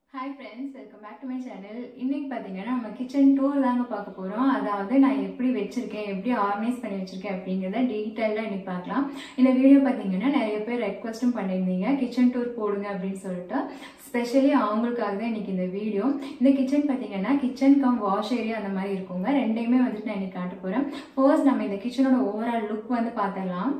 hi friends welcome back to my channel இன்னைக்கு பார்த்தீங்கன்னா நம்ம கிச்சன் டூர் தாங்க பார்க்க போகிறோம் அதாவது நான் எப்படி வச்சுருக்கேன் எப்படி ஆர்கனைஸ் பண்ணி வச்சுருக்கேன் அப்படிங்கிறத டீட்டெயிலாக இன்னைக்கு பார்க்கலாம் இந்த வீடியோ பார்த்தீங்கன்னா நிறைய பேர் ரெக்வஸ்ட்டும் பண்ணியிருந்தீங்க கிச்சன் டூர் போடுங்க அப்படின்னு சொல்லிட்டு ஸ்பெஷலி அவங்களுக்காக தான் இன்னைக்கு இந்த வீடியோ இந்த கிச்சன் பார்த்தீங்கன்னா கிச்சன் கம் வாஷ் ஏரியா அந்த மாதிரி இருக்குங்க ரெண்டையுமே வந்துட்டு நான் இன்னைக்கு காட்ட போகிறேன் ஃபர்ஸ்ட் நம்ம இந்த கிச்சனோட ஓவரால் லுக் வந்து பார்த்துடலாம்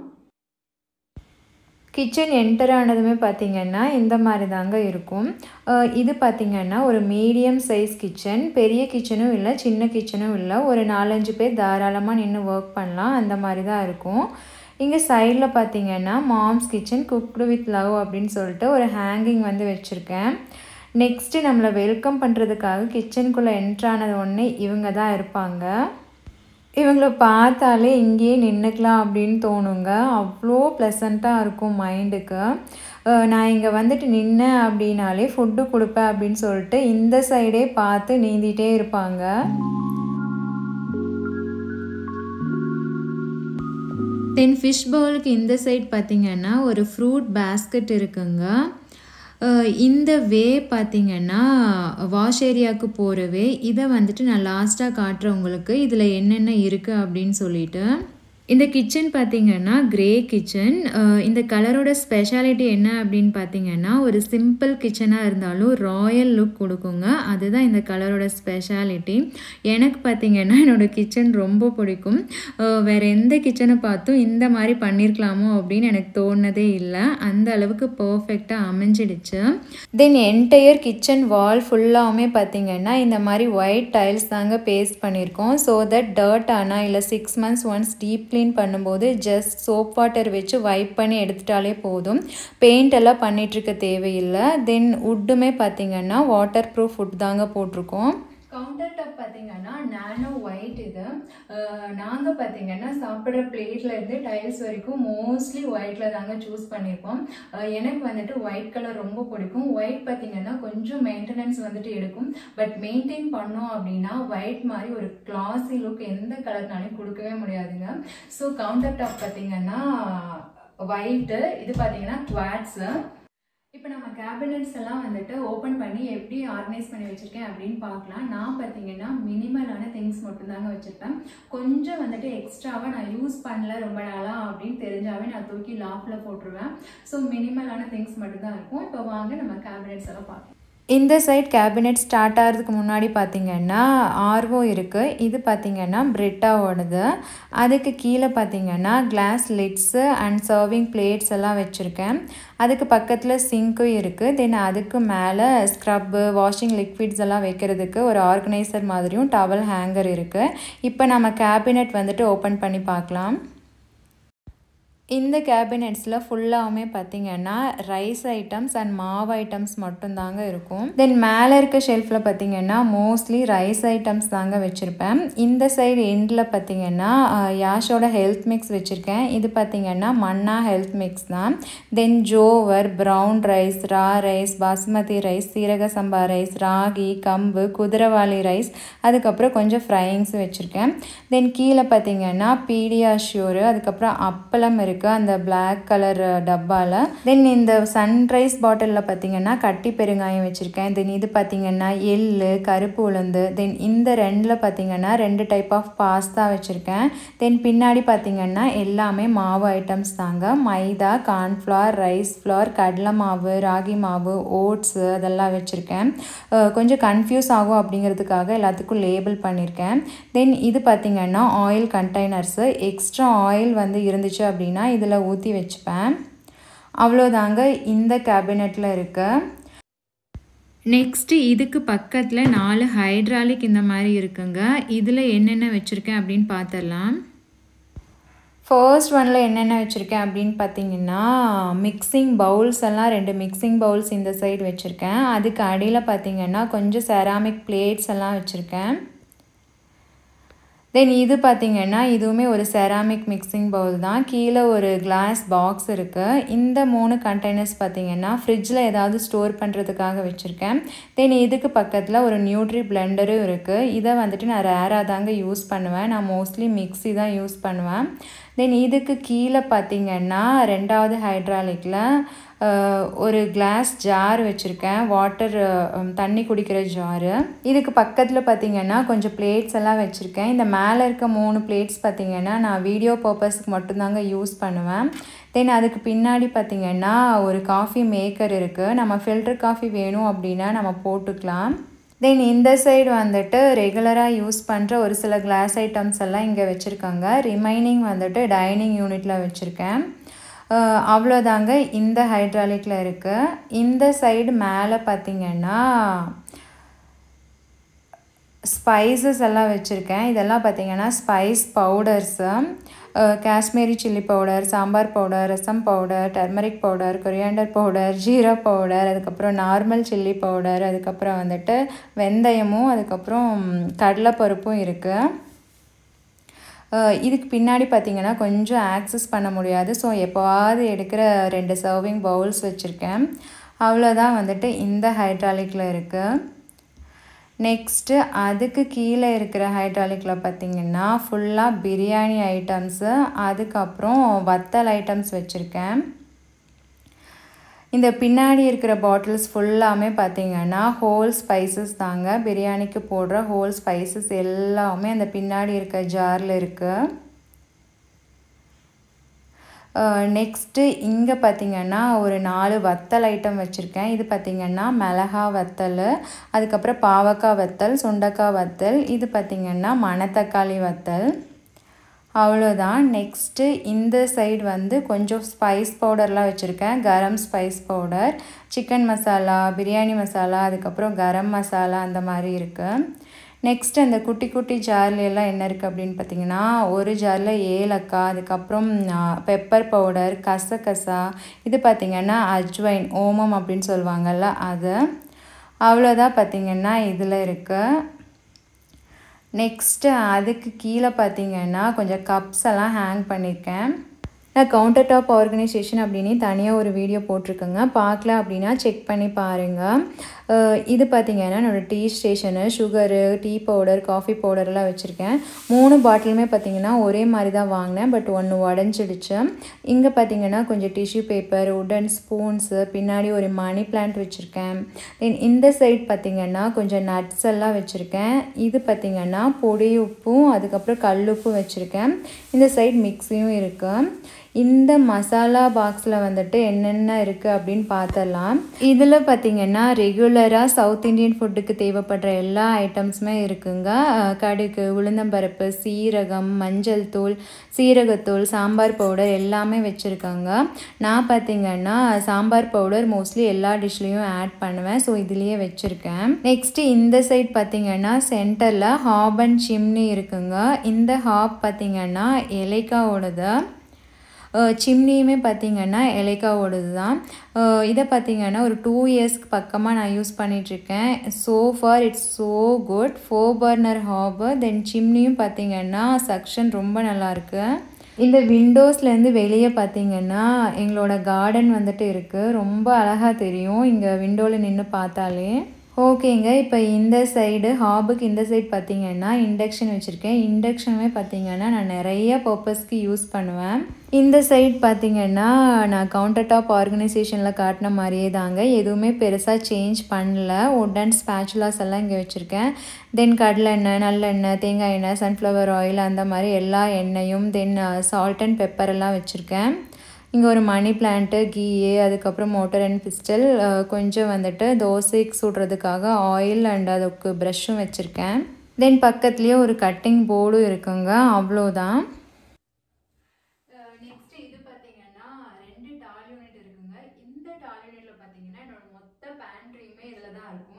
கிச்சன் என்டர் ஆனதுமே பார்த்திங்கன்னா இந்த மாதிரி தாங்க இருக்கும் அஹ் இது பார்த்திங்கன்னா ஒரு மீடியம் சைஸ் கிச்சன் பெரிய கிச்சனும் இல்லை சின்ன கிச்சனும் இல்லை ஒரு நாலஞ்சு பேர் தாராளமாக நின்று ஒர்க் பண்ணலாம் அந்த மாதிரி தான் இருக்கும் இங்கே சைடில் பார்த்திங்கன்னா mom's kitchen cooked with love அப்படின்னு சொல்லிட்டு ஒரு ஹேங்கிங் வந்து வச்சுருக்கேன் நெக்ஸ்ட்டு நம்மளை வெல்கம் பண்ணுறதுக்காக கிச்சனுக்குள்ளே என்ட்ரானது ஒன்று இவங்க தான் இருப்பாங்க இவங்கள பார்த்தாலே இங்கேயே நின்றுக்கலாம் அப்படின்னு தோணுங்க அவ்வளோ ப்ளசண்ட்டாக இருக்கும் மைண்டுக்கு நான் இங்கே வந்துட்டு நின்னேன் அப்படின்னாலே ஃபுட்டு கொடுப்பேன் அப்படின்னு சொல்லிட்டு இந்த சைடே பார்த்து நீந்திட்டே இருப்பாங்க தென் ஃபிஷ் பவுலுக்கு இந்த சைட் பார்த்திங்கன்னா ஒரு ஃப்ரூட் பேஸ்கெட் இருக்குங்க இந்த வே பார்த்திங்கன்னா வாஷ் ஏரியாவுக்கு போகிற வே இதை வந்துட்டு நான் லாஸ்ட்டாக காட்டுறேன் உங்களுக்கு இதில் என்னென்ன இருக்குது அப்படின்னு சொல்லிட்டு இந்த கிச்சன் பார்த்திங்கன்னா கிரே கிச்சன் இந்த கலரோட ஸ்பெஷாலிட்டி என்ன அப்படின்னு பார்த்தீங்கன்னா ஒரு சிம்பிள் கிச்சனாக இருந்தாலும் ராயல் லுக் கொடுக்குங்க அதுதான் இந்த கலரோட ஸ்பெஷாலிட்டி எனக்கு பார்த்திங்கன்னா என்னோடய கிச்சன் ரொம்ப பிடிக்கும் வேறு எந்த கிச்சனை பார்த்தும் இந்த மாதிரி பண்ணியிருக்கலாமோ அப்படின்னு எனக்கு தோணுனதே இல்லை அந்த அளவுக்கு பர்ஃபெக்டாக அமைஞ்சிடுச்சு தென் என்டையர் கிச்சன் வால் ஃபுல்லாகவுமே பார்த்திங்கன்னா இந்த மாதிரி ஒயிட் டைல்ஸ் தாங்க பேஸ்ட் பண்ணியிருக்கோம் ஸோ தட் டர்ட் ஆனால் இல்லை six months once deeply clean பண்ணும்போது ஜஸ்ட் சோப் வாட்டர் வச்சு வைப் பண்ணி எடுத்துட்டாலே போதும் பெயிண்ட் எல்லாம் பண்ணிகிட்ருக்க தேவையில்லை தென் உட்டுமே பார்த்திங்கன்னா வாட்டர் ப்ரூஃப் ஃபுட் தாங்க போட்டிருக்கோம் கவுண்டர் டாப் பார்த்தீங்கன்னா நானோ ஒயிட் இது நாங்கள் பார்த்தீங்கன்னா சாப்பிட்ற பிளேட்ல இருந்து டைல்ஸ் வரைக்கும் மோஸ்ட்லி ஒயிட்ல தாங்க சூஸ் பண்ணியிருப்போம் எனக்கு வந்துட்டு ஒயிட் கலர் ரொம்ப பிடிக்கும் ஒயிட் பார்த்தீங்கன்னா கொஞ்சம் மெயின்டெனன்ஸ் வந்துட்டு எடுக்கும் பட் மெயின்டைன் பண்ணோம் அப்படின்னா ஒயிட் மாதிரி ஒரு கிளாஸி லுக் எந்த கலர்னாலையும் கொடுக்கவே முடியாதுங்க ஸோ கவுண்டர் டாப் பார்த்தீங்கன்னா ஒயிட்டு இது பார்த்தீங்கன்னா குவாட்ஸு இப்போ நம்ம கேபினட்ஸ் எல்லாம் வந்துட்டு ஓப்பன் பண்ணி எப்படி ஆர்கனைஸ் பண்ணி வச்சுருக்கேன் அப்படின்னு பார்க்கலாம் நான் பார்த்தீங்கன்னா மினிமலான திங்ஸ் மட்டும்தாங்க வச்சுருப்பேன் கொஞ்சம் வந்துட்டு எக்ஸ்ட்ராவாக நான் யூஸ் பண்ணல ரொம்ப நாளாக அப்படின்னு தெரிஞ்சாவே நான் தூக்கி லாஃபில் போட்டுருவேன் ஸோ மினிமலான திங்ஸ் மட்டும்தான் இருக்கும் இப்போ வாங்க நம்ம கேபினட்ஸ் எல்லாம் பார்க்கலாம் இந்த சைட் கேபினெட் ஸ்டார்ட் ஆகிறதுக்கு முன்னாடி பார்த்திங்கன்னா ஆர்வோ இருக்குது இது பார்த்திங்கன்னா பிரிட்டாவோடது அதுக்கு கீழே பார்த்திங்கன்னா glass lids and serving plates எல்லாம் வச்சுருக்கேன் அதுக்கு பக்கத்தில் சிங்க்கும் இருக்குது தென் அதுக்கு மேலே ஸ்க்ரப்பு வாஷிங் லிக்விட்ஸ் எல்லாம் வைக்கிறதுக்கு ஒரு ஆர்கனைசர் மாதிரியும் டவல் ஹேங்கர் இருக்குது இப்போ நம்ம கேபினெட் வந்துட்டு ஓப்பன் பண்ணி பார்க்கலாம் இந்த கேபினெட்ஸில் ஃபுல்லாகவுமே பார்த்திங்கன்னா ரைஸ் ஐட்டம்ஸ் அண்ட் மாவு ஐட்டம்ஸ் மட்டும்தாங்க இருக்கும் தென் மேலே இருக்க ஷெல்ஃபில் பார்த்திங்கன்னா மோஸ்ட்லி ரைஸ் ஐட்டம்ஸ் தாங்க வச்சுருப்பேன் இந்த சைடு எண்டில் பார்த்திங்கன்னா யாஷோட ஹெல்த் மிக்ஸ் வச்சுருக்கேன் இது பார்த்திங்கன்னா மன்னா ஹெல்த் மிக்ஸ் தான் then jowar brown rice raw rice basmati rice Seeraga Samba rice ragi கம்பு குதிரவாளி ரைஸ் அதுக்கப்புறம் கொஞ்சம் ஃப்ரைங்ஸ் வச்சுருக்கேன் தென் கீழே பார்த்திங்கன்னா பீடியாஷ்யூரு அதுக்கப்புறம் அப்பளம் இருக்குது இருக்குது அந்த பிளாக் கலர் டப்பாவில் தென் இந்த சன்ரைஸ் பாட்டிலில் பார்த்தீங்கன்னா கட்டி பெருங்காயம் வச்சுருக்கேன் தென் இது பார்த்தீங்கன்னா எள் கருப்பு உளுந்து தென் இந்த ரெண்டில் பார்த்தீங்கன்னா ரெண்டு டைப் ஆஃப் பாஸ்தா வச்சுருக்கேன் தென் பின்னாடி பார்த்தீங்கன்னா எல்லாமே மாவு ஐட்டம்ஸ் தாங்க மைதா கார்ன்ஃப்ளவர் ரைஸ் ஃப்ளவர் கடலை மாவு ராகி மாவு ஓட்ஸு அதெல்லாம் வச்சுருக்கேன் கொஞ்சம் கன்ஃபியூஸ் ஆகும் அப்படிங்கிறதுக்காக எல்லாத்துக்கும் லேபிள் பண்ணியிருக்கேன் தென் இது பார்த்திங்கன்னா ஆயில் கண்டெய்னர்ஸு எக்ஸ்ட்ரா ஆயில் வந்து இருந்துச்சு அப்படின்னா இதில் ஊற்றி வச்சுப்பேன் அவ்வளோதாங்க இந்த கேபினெட்டில் இருக்க நெக்ஸ்ட்டு இதுக்கு பக்கத்தில் நாலு ஹைட்ராலிக் இந்த மாதிரி இருக்குங்க இதில் என்னென்ன வச்சுருக்கேன் அப்படின்னு பார்த்துடலாம் ஃபர்ஸ்ட் ஒனில் என்னென்ன வச்சுருக்கேன் அப்படின்னு பார்த்தீங்கன்னா மிக்சிங் பவுல்ஸ் எல்லாம் ரெண்டு மிக்சிங் பவுல்ஸ் இந்த சைடு வச்சுருக்கேன் அதுக்கு அடியில் பார்த்தீங்கன்னா கொஞ்சம் செராமிக் பிளேட்ஸ் எல்லாம் வச்சுருக்கேன் தென் இது பார்த்திங்கன்னா இதுவுமே ஒரு செராமிக் மிக்சிங் பவுல் தான் கீழே ஒரு கிளாஸ் பாக்ஸ் இருக்குது இந்த மூணு கண்டெய்னர்ஸ் பார்த்திங்கன்னா ஃப்ரிட்ஜில் ஏதாவது ஸ்டோர் பண்ணுறதுக்காக வச்சுருக்கேன் தென் இதுக்கு பக்கத்தில் ஒரு நியூட்ரி பிளெண்டரும் இருக்குது இதை வந்துட்டு நான் ரேராக தாங்க யூஸ் பண்ணுவேன் நான் மோஸ்ட்லி மிக்ஸி தான் யூஸ் பண்ணுவேன் தென் இதுக்கு கீழே பார்த்திங்கன்னா ரெண்டாவது ஹைட்ராலிக்கில் ஒரு கிளாஸ் ஜார் வச்சுருக்கேன் வாட்டர் தண்ணி குடிக்கிற ஜாரு இதுக்கு பக்கத்தில் பார்த்திங்கன்னா கொஞ்சம் பிளேட்ஸ் எல்லாம் வச்சுருக்கேன் இந்த மேலே இருக்க மூணு பிளேட்ஸ் பார்த்திங்கன்னா நான் வீடியோ பர்பஸ்க்கு மட்டும்தாங்க யூஸ் பண்ணுவேன் தென் அதுக்கு பின்னாடி பார்த்திங்கன்னா ஒரு காஃபி மேக்கர் இருக்குது நம்ம ஃபில்டர் காஃபி வேணும் அப்படின்னா நம்ம போட்டுக்கலாம் தென் இந்த சைடு வந்துட்டு ரெகுலராக யூஸ் பண்ணுற ஒரு சில கிளாஸ் ஐட்டம்ஸ் எல்லாம் இங்கே வச்சுருக்காங்க ரிமைனிங் வந்துட்டு டைனிங் யூனிட்டில் வச்சுருக்கேன் அவ்வளோதாங்க இந்த ஹைட்ராலிக்கில் இருக்குது இந்த சைடு மேலே பார்த்திங்கன்னா ஸ்பைசஸ் எல்லாம் வச்சுருக்கேன் இதெல்லாம் பார்த்திங்கன்னா spice powders Kashmiri chilli powder sambar powder rasam powder turmeric powder coriander powder jeera powder அதுக்கப்புறம் நார்மல் சில்லி பவுடர் அதுக்கப்புறம் வந்துட்டு வெந்தயமும் அதுக்கப்புறம் கடலைப்பருப்பும் இருக்குது இதுக்கு பின்னாடி பார்த்திங்கன்னா கொஞ்சம் ஆக்சஸ் பண்ண முடியாது ஸோ எப்போவாவது எடுக்கிற ரெண்டு சர்விங் பவுல்ஸ் வச்சுருக்கேன் அவ்வளோதான் வந்துட்டு இந்த ஹைட்ராலிக்கில் இருக்குது நெக்ஸ்ட்டு அதுக்கு கீழே இருக்கிற ஹைட்ராலிக்கில் பார்த்திங்கன்னா ஃபுல்லாக பிரியாணி ஐட்டம்ஸு அதுக்கப்புறம் வத்தல் ஐட்டம்ஸ் வச்சுருக்கேன் இந்த பின்னாடி இருக்கிற பாட்டில்ஸ் ஃபுல்லாமே பார்த்திங்கன்னா ஹோல் ஸ்பைசஸ் தாங்க பிரியாணிக்கு போடுற ஹோல் ஸ்பைசஸ் எல்லாமே அந்த பின்னாடி இருக்க ஜாரில் இருக்குது நெக்ஸ்ட்டு இங்கே பார்த்திங்கன்னா ஒரு நாலு வத்தல் ஐட்டம் வச்சுருக்கேன் இது பார்த்திங்கன்னா மிளகா வத்தல் அதுக்கப்புறம் பாவக்காய் வத்தல் சுண்டக்காய் வத்தல் இது பார்த்திங்கன்னா மணத்தக்காளி வத்தல் அவ்வளோதான் நெக்ஸ்ட்டு இந்த சைடு வந்து கொஞ்சம் ஸ்பைஸ் பவுடர்லாம் வச்சுருக்கேன் garam spice powder chicken masala biryani masala அதுக்கப்புறம் கரம் மசாலா அந்த மாதிரி இருக்குது நெக்ஸ்ட் அந்த குட்டி குட்டி ஜார்ல எல்லாம் என்ன இருக்குது அப்படின்னு பார்த்தீங்கன்னா ஒரு ஜாரில் ஏலக்காய் அதுக்கப்புறம் பெப்பர் பவுடர் கசகசா இது பார்த்திங்கன்னா அஜ்வைன் ஓமம் அப்படின்னு சொல்லுவாங்கள்ல அது அவ்வளோதான் பார்த்திங்கன்னா இதில் இருக்குது நெக்ஸ்ட்டு அதுக்கு கீழே பார்த்திங்கன்னா கொஞ்சம் கப்ஸ் எல்லாம் ஹேங் பண்ணியிருக்கேன் நான் கவுண்டர் டாப் ஆர்கனைசேஷன் அப்படின்னு தனியாக ஒரு வீடியோ போட்டிருக்கேங்க பார்க்கல அப்படின்னா செக் பண்ணி பாருங்கள் இது பார்த்திங்கன்னா என்னோடய tea station sugar tea powder coffee பவுடர்லாம் வச்சுருக்கேன் மூணு பாட்டிலுமே பார்த்திங்கன்னா ஒரே மாதிரி தான் வாங்கினேன் பட் ஒன்று உடஞ்சிடுச்சு இங்கே பார்த்திங்கன்னா கொஞ்சம் டிஷ்யூ பேப்பர் உடன் ஸ்பூன்ஸு பின்னாடி ஒரு மணி பிளான்ட் வச்சுருக்கேன் தென் இந்த சைட் பார்த்திங்கன்னா கொஞ்சம் நட்ஸ் எல்லாம் வச்சுருக்கேன் இது பார்த்திங்கன்னா பொடி உப்பும் அதுக்கப்புறம் கல் உப்பும் வச்சுருக்கேன் இந்த சைட் மிக்ஸியும் இருக்குது இந்த மசாலா பாக்ஸில் வந்துட்டு என்னென்ன இருக்குது அப்படின்னு பார்த்தலாம் இதில் பார்த்திங்கன்னா ரெகுலராக சவுத் இந்தியன் ஃபுட்டுக்கு தேவைப்படுற எல்லா ஐட்டம்ஸுமே இருக்குங்க கடுகு உளுந்தம்பருப்பு சீரகம் மஞ்சள் தூள் சீரகத்தூள் சாம்பார் பவுடர் எல்லாமே வச்சுருக்காங்க நான் பார்த்திங்கன்னா சாம்பார் பவுடர் மோஸ்ட்லி எல்லா டிஷ்லேயும் ஆட் பண்ணுவேன் ஸோ இதுலேயே வச்சுருக்கேன் நெக்ஸ்ட்டு இந்த சைட் பார்த்திங்கன்னா சென்டரில் ஹாப் அண்ட் சிம்னி இருக்குங்க இந்த ஹாப் பார்த்திங்கன்னா இலைக்காவோடது சிம்னியுமே பார்த்திங்கன்னா எலைக்காவோடது தான் இதை பார்த்திங்கன்னா ஒரு டூ இயர்ஸ்க்கு பக்கமாக நான் யூஸ் பண்ணிகிட்ருக்கேன் so far it's so good four burner hob then சிம்னியும் பார்த்திங்கன்னா சக்ஷன் ரொம்ப நல்லாயிருக்கு இந்த விண்டோஸ்லேருந்து வெளியே பார்த்தீங்கன்னா எங்களோட கார்டன் வந்துட்டு இருக்குது ரொம்ப அழகாக தெரியும் இங்கே விண்டோவில் நின்று பார்த்தாலே ஓகேங்க இப்போ இந்த சைடு ஹாபுக்கு இந்த சைடு பார்த்தீங்கன்னா இண்டக்ஷன் வச்சுருக்கேன் இண்டக்ஷனுமே பார்த்தீங்கன்னா நான் நிறைய பர்பஸ்க்கு யூஸ் பண்ணுவேன் இந்த சைட் பார்த்தீங்கன்னா நான் கவுண்டர் டாப் ஆர்கனைசேஷனில் காட்டின மாதிரியே தாங்க எதுவுமே பெருசாக சேஞ்ச் பண்ணல உடன் ஸ்பேச்சுலாஸ் எல்லாம் இங்கே வச்சுருக்கேன் தென் கடலெண்ணெய் நல்லெண்ணெய் தேங்காய் எண்ணெய் சன்ஃப்ளவர் ஆயில் அந்த மாதிரி எல்லா எண்ணெயும் தென் சால்ட் அண்ட் பெப்பர் எல்லாம் வச்சுருக்கேன் இங்கே ஒரு மணி பிளான்ட்டு கீயே அதுக்கப்புறம் மோட்டர் அண்ட் பிஸ்டல் கொஞ்சம் வந்துட்டு தோசைக்கு சுடுறதுக்காக ஆயில் அண்ட் அதுக்கு ப்ரஷ்ஷும் வச்சுருக்கேன் தென் பக்கத்துலேயே ஒரு கட்டிங் போர்டும் இருக்குங்க அவ்வளோதான் நெக்ஸ்ட் இது பார்த்தீங்கன்னா ரெண்டு டால் யூனிட் இருக்குங்க இந்த டால் யூனிட்ல பார்த்தீங்கன்னா என்னோட மொத்த பேண்ட்ரியுமே இதில் தான் இருக்கும்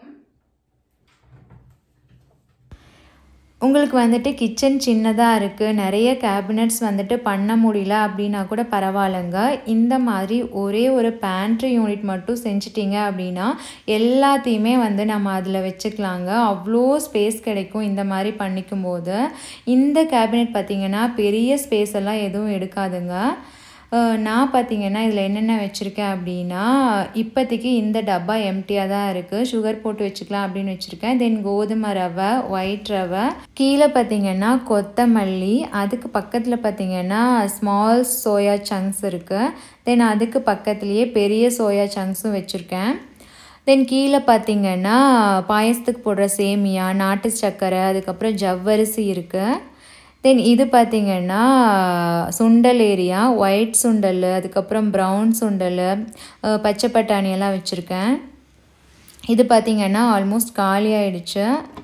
உங்களுக்கு வந்துட்டு கிச்சன் சின்னதாக இருக்குது நிறைய கேபினட்ஸ் வந்துட்டு பண்ண முடியல அப்படின்னா கூட பரவாயில்லைங்க இந்த மாதிரி ஒரே ஒரு பேண்ட்ரி யூனிட் மட்டும் செஞ்சிட்டிங்க அப்படின்னா எல்லாத்தையுமே வந்து நம்ம அதில் வச்சுக்கலாங்க அவ்வளோ ஸ்பேஸ் கிடைக்கும் இந்த மாதிரி பண்ணிக்கும் போது இந்த கேபினெட் பார்த்திங்கன்னா பெரிய ஸ்பேஸ் எல்லாம் எதுவும் எடுக்காதுங்க அஹ் நான் பார்த்தீங்கன்னா இதில் என்னென்ன வச்சுருக்கேன் அப்படின்னா இப்போதைக்கு இந்த டப்பா எம்டியாக தான் இருக்குது சுகர் போட்டு வச்சுக்கலாம் அப்படின்னு வச்சுருக்கேன் தென் கோதுமை ரவை ஒயிட் ரவை கீழே பார்த்தீங்கன்னா கொத்தமல்லி அதுக்கு பக்கத்தில் பார்த்தீங்கன்னா ஸ்மால் சோயா சங்க்ஸ் இருக்குது தென் அதுக்கு பக்கத்துலேயே பெரிய சோயா சங்க்ஸும் வச்சுருக்கேன் தென் கீழே பார்த்தீங்கன்னா பாயசத்துக்கு போடுற சேமியா நாட்டு சர்க்கரை அதுக்கப்புறம் ஜவ்வரிசி இருக்குது தென் இது பார்த்தீங்கன்னா சுண்டல் ஏரியா ஒயிட் சுண்டல் அதுக்கப்புறம் ப்ரௌன் சுண்டல் அஹ் பச்சை பட்டாணி எல்லாம் வச்சுருக்கேன் இது பார்த்தீங்கன்னா ஆல்மோஸ்ட் காலி ஆயிடுச்சு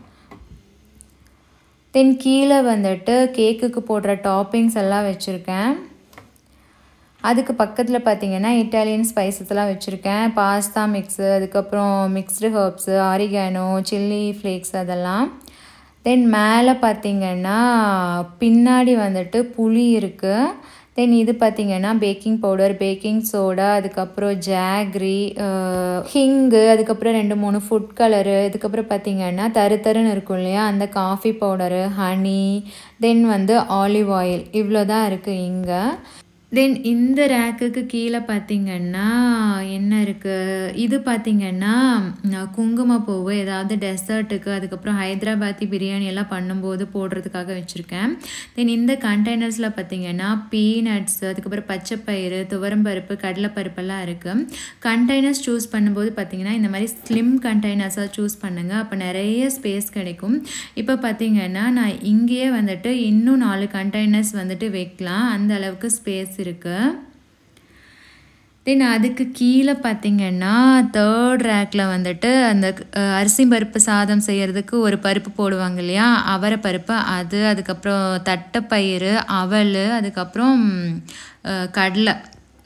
தென் கீழே வந்துட்டு கேக்குக்கு போடுற டாப்பிங்ஸ் எல்லாம் வச்சுருக்கேன் அதுக்கு பக்கத்தில் பார்த்தீங்கன்னா இட்டாலியன் ஸ்பைசஸ்லாம் வச்சுருக்கேன் பாஸ்தா மிக்ஸு அதுக்கப்புறம் mixed herbs oregano chilli flakes அதெல்லாம் தென் மேலே பார்த்தீங்கன்னா பின்னாடி வந்துட்டு புளி இருக்குது தென் இது பார்த்தீங்கன்னா பேக்கிங் பவுடர் பேக்கிங் சோடா அதுக்கப்புறம் ஜாக்ரி ஹிங்கு அதுக்கப்புறம் ரெண்டு மூணு ஃபுட் கலரு இதுக்கப்புறம் பார்த்தீங்கன்னா தரு தருன்னு இருக்கும் இல்லையா அந்த காஃபி பவுடரு ஹனி தென் வந்து ஆலிவ் ஆயில் இவ்வளோ தான் இருக்குது இங்கே தென் இந்த ரேக்குக்கு கீழே பார்த்தீங்கன்னா என்ன இருக்குது இது பார்த்தீங்கன்னா அஹ், குங்குமப்பூவு ஏதாவது டெசர்ட்டுக்கு அதுக்கப்புறம் ஹைதராபாத்தி பிரியாணி எல்லாம் பண்ணும்போது போடுறதுக்காக வச்சுருக்கேன் தென் இந்த கண்டெய்னர்ஸில் பார்த்தீங்கன்னா பீனட்ஸ் அதுக்கப்புறம் பச்சைப்பயிறு துவரம்பருப்பு கடலைப்பருப்பெல்லாம் இருக்குது கண்டெய்னர்ஸ் சூஸ் பண்ணும்போது பார்த்தீங்கன்னா இந்த மாதிரி ஸ்லிம் கண்டெய்னர்ஸாக சூஸ் பண்ணுங்கள் அப்போ நிறைய ஸ்பேஸ் கிடைக்கும் இப்போ பார்த்தீங்கன்னா நான் இங்கேயே வந்துட்டு இன்னும் நாலு கண்டெய்னர்ஸ் வந்துட்டு வைக்கலாம் அந்த அளவுக்கு ஸ்பேஸ் இருக்குது தென் அதுக்கு கீழே பார்த்தீங்கன்னா தேர்ட் ரேக்கில் வந்துட்டு அந்த அஹ், அரிசி பருப்பு சாதம் செய்கிறதுக்கு ஒரு பருப்பு போடுவாங்க இல்லையா அவரை பருப்பு அது அதுக்கப்புறம் தட்டைப்பயிறு அவல் அதுக்கப்புறம் அஹ், கடலை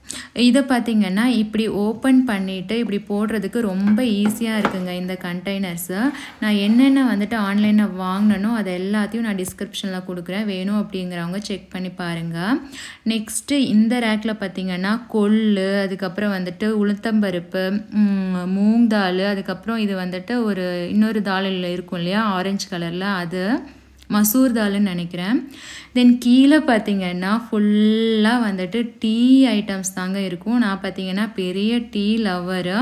இதை பார்த்தீங்கன்னா இப்படி ஓப்பன் பண்ணிவிட்டு இப்படி போடுறதுக்கு ரொம்ப ஈஸியாக இருக்குங்க இந்த கண்டெய்னர்ஸு நான் என்னென்ன வந்துட்டு ஆன்லைனில் வாங்கினனோ அதை எல்லாத்தையும் நான் டிஸ்கிரிப்ஷனில் கொடுக்குறேன் வேணும் அப்படிங்கிறவங்க செக் பண்ணி பாருங்கள் நெக்ஸ்ட்டு இந்த ரேக்கில் பார்த்தீங்கன்னா கொள்ளு அதுக்கப்புறம் வந்துட்டு உளுத்தம்பருப்பு ம், மூங் தால் அதுக்கப்புறம் இது வந்துட்டு ஒரு இன்னொரு தாளில் இருக்கும் இல்லையா ஆரஞ்சு கலரில் அது மசூர் தால்னு நினைக்கிறேன் தென் கீழே பார்த்தீங்கன்னா ஃபுல்லாக வந்துட்டு டீ ஐட்டம்ஸ் தாங்க இருக்கும் நான் பார்த்தீங்கன்னா பெரிய டீ லவ்வரு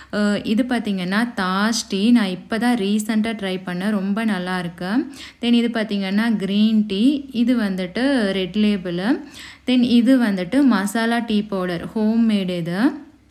இது பார்த்தீங்கன்னா தாஷ் டீ நான் இப்போ தான் ரீசெண்டாக ட்ரை பண்ணேன் ரொம்ப நல்லா இருக்கு தென் இது பார்த்தீங்கன்னா க்ரீன் டீ இது வந்துட்டு ரெட் லேபிளு தென் இது வந்துட்டு masala tea powder home made இது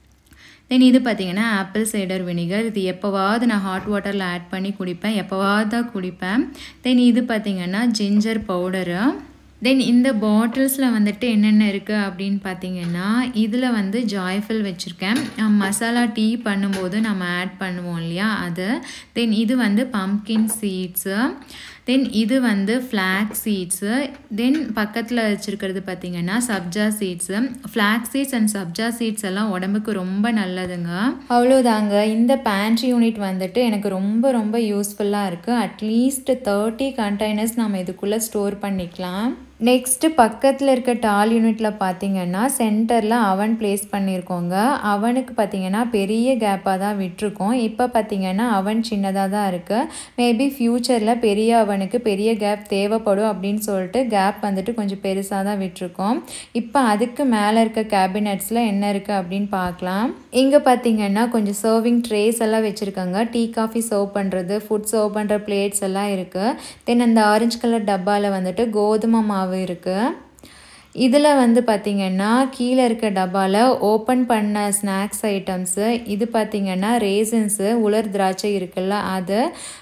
தென் இது பார்த்தீங்கன்னா ஆப்பிள் சைடர் வினிகர் இது எப்போவாவது நான் ஹாட் வாட்டரில் ஆட் பண்ணி குடிப்பேன் எப்போவாவது தான் குடிப்பேன் தென் இது பார்த்தீங்கன்னா ஜிஞ்சர் பவுடரு தென் இந்த பாட்டில்ஸில் வந்துட்டு என்னென்ன இருக்குது அப்படின்னு பார்த்தீங்கன்னா இதில் வந்து ஜாய்ஃபில் வச்சுருக்கேன் மசாலா டீ பண்ணும்போது நம்ம ஆட் பண்ணுவோம் இல்லையா அது தென் இது வந்து பம்கின் சீட்ஸு தென் இது வந்து ஃப்ளாக் சீட்ஸு தென் பக்கத்தில் வச்சுருக்கிறது பார்த்தீங்கன்னா sabja seeds flax seeds and sabja seeds எல்லாம் உடம்புக்கு ரொம்ப நல்லதுங்க அவ்வளோதாங்க இந்த பேண்ட்ரி யூனிட் வந்துட்டு எனக்கு ரொம்ப ரொம்ப யூஸ்ஃபுல்லாக இருக்குது அட்லீஸ்ட் தேர்ட்டி கண்டெய்னர்ஸ் நம்ம இதுக்குள்ளே ஸ்டோர் பண்ணிக்கலாம் நெக்ஸ்ட்டு பக்கத்தில் இருக்க டால் யூனிட்டில் பார்த்தீங்கன்னா சென்டரில் அவன் ப்ளேஸ் பண்ணியிருக்கோங்க அவனுக்கு பார்த்தீங்கன்னா பெரிய கேப்பாக தான் விட்டுருக்கோம் இப்போ பார்த்தீங்கன்னா அவன் சின்னதாக தான் இருக்குது மேபி ஃப்யூச்சரில் பெரிய அவனுக்கு பெரிய கேப் தேவைப்படும் அப்படின்னு சொல்லிட்டு கேப் வந்துட்டு கொஞ்சம் பெருசாக தான் விட்டுருக்கோம் இப்போ அதுக்கு மேலே இருக்க கேபினட்ஸில் என்ன இருக்குது அப்படின்னு பார்க்கலாம் இங்கே பார்த்தீங்கன்னா கொஞ்சம் சர்விங் ட்ரேஸ் எல்லாம் வச்சுருக்காங்க டீ காஃபி சர்வ் பண்ணுறது ஃபுட் சர்வ் பண்ணுற பிளேட்ஸ் எல்லாம் இருக்குது தென் அந்த ஆரஞ்சு கலர் டப்பாவில் வந்துட்டு கோதுமை மாவு இருக்குது இதில் வந்து பார்த்திங்கன்னா கீழே இருக்க டப்பாவில் ஓப்பன் பண்ண ஸ்நாக்ஸ் ஐட்டம்ஸு இது பார்த்திங்கன்னா ரேசன்ஸு உலர் திராட்சை இருக்குல்ல அது